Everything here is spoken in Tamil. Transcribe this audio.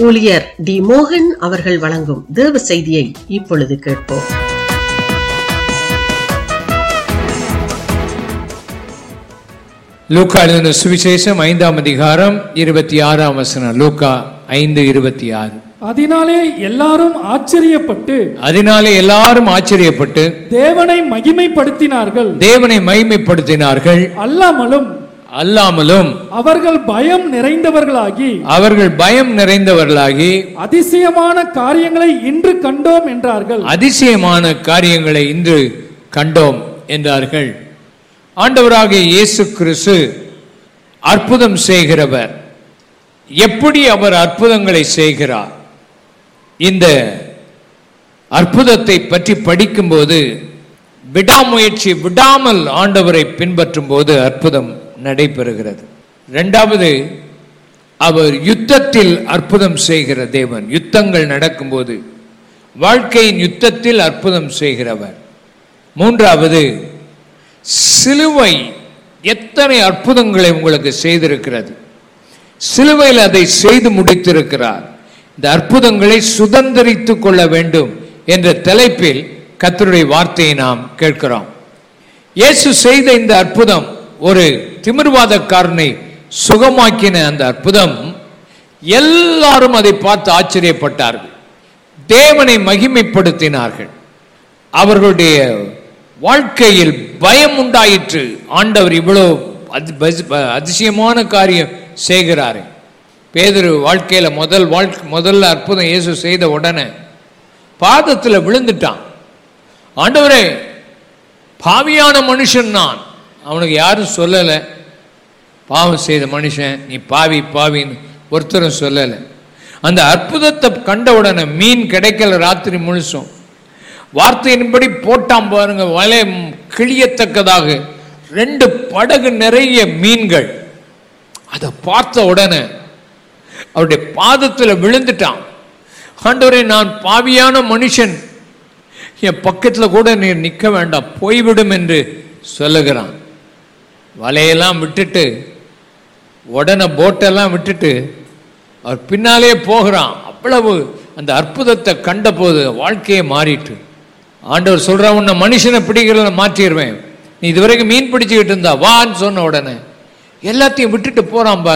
ஊழியர் டி மோகன் அவர்கள் வழங்கும் தேவ செய்தியை இப்பொழுது கேட்போம் லூக்கா எழுதின சுவிசேஷம் ஐந்தாம் அதிகாரம் இருபத்தி ஆறாம் வசனம் லூக்கா ஐந்து இருபத்தி ஆறு அதனாலே எல்லாரும் ஆச்சரியப்பட்டு அதனாலே எல்லாரும் ஆச்சரியப்பட்டு தேவனை மகிமைப்படுத்தினார்கள் தேவனை மகிமைப்படுத்தினார்கள் அல்லாமலும் அல்லாமலும் அவர்கள் பயம் நிறைந்தவர்களாகி அவர்கள் பயம் நிறைந்தவர்களாகி அதிசயமான காரியங்களை இன்று கண்டோம் என்றார்கள் அதிசயமான காரியங்களை இன்று கண்டோம் என்றார்கள் ஆண்டவராகிய இயேசு கிறிஸ்து அற்புதம் செய்கிறவர் எப்படி அவர் அற்புதங்களை செய்கிறார் இந்த அற்புதத்தை பற்றி படிக்கும்போது விடாமுயற்சி விடாமல் ஆண்டவரை பின்பற்றும் போது அற்புதம் நடைபெறுகிறது இரண்டாவது அவர் யுத்தத்தில் அற்புதம் செய்கிற தேவன் யுத்தங்கள் நடக்கும்போது வாழ்க்கையின் யுத்தத்தில் அற்புதம் செய்கிறவர் மூன்றாவது சிலுவை எத்தனை அற்புதங்களை உங்களுக்கு செய்திருக்கிறது சிலுவையில் அதை செய்து முடித்திருக்கிறார் இந்த அற்புதங்களை சுதந்திரித்துக் கொள்ள வேண்டும் என்ற தலைப்பில் கர்த்தருடைய வார்த்தையை நாம் கேட்கிறோம் இயேசு செய்த இந்த அற்புதம் ஒரு திமிர்வாதக்காரனை சுகமாக்கின அந்த அற்புதம் எல்லாரும் அதை பார்த்து ஆச்சரியப்பட்டார்கள் தேவனை மகிமைப்படுத்தினார்கள் அவர்களுடைய வாழ்க்கையில் பயம் உண்டாயிற்று ஆண்டவர் இவ்வளோ அதி- பஸ்- ப- அதிசயமான காரியம் செய்கிறாரு பேதுரு வாழ்க்கையில முதல் வாழ்க்கை முதல்ல அற்புதம் இயேசு செய்த உடனே பாதத்துல விழுந்துட்டான் ஆண்டவரே பாவியான மனுஷன் நான் அவனுக்கு யாரும் சொல்லலை பாவம் செய்த மனுஷன் நீ பாவி பாவின்னு ஒருத்தரும் சொல்லலை அந்த அற்புதத்தை கண்ட உடனே மீன் கிடைக்கல ராத்திரி முழுசும் வார்த்தையின்படி போட்டான் பாருங்க வலை கிழியத்தக்கதாக ரெண்டு படகு நிறைய மீன்கள் அதை பார்த்த உடனே அவருடைய பாதத்தில் விழுந்துட்டான் ஆண்டவரே நான் பாவியான மனுஷன் என் பக்கத்தில் கூட நீர் நிற்க வேண்டாம் போய்விடும் என்று சொல்லுகிறான் வலையெல்லாம் விட்டுட்டு உடனே போட்டெல்லாம் விட்டுட்டு அவர் பின்னாலே போகிறான் அவ்வளவு அந்த அற்புதத்தை கண்டபோது வாழ்க்கையே மாறிட்டு ஆண்டவர் சொல்றா உன்னை மனுஷனை பிடிக்கிறத மாற்றிடுவேன் நீ இதுவரைக்கும் மீன் பிடிச்சுக்கிட்டு இருந்தா வான்னு சொன்ன உடனே எல்லாத்தையும் விட்டுட்டு போறான் பாரு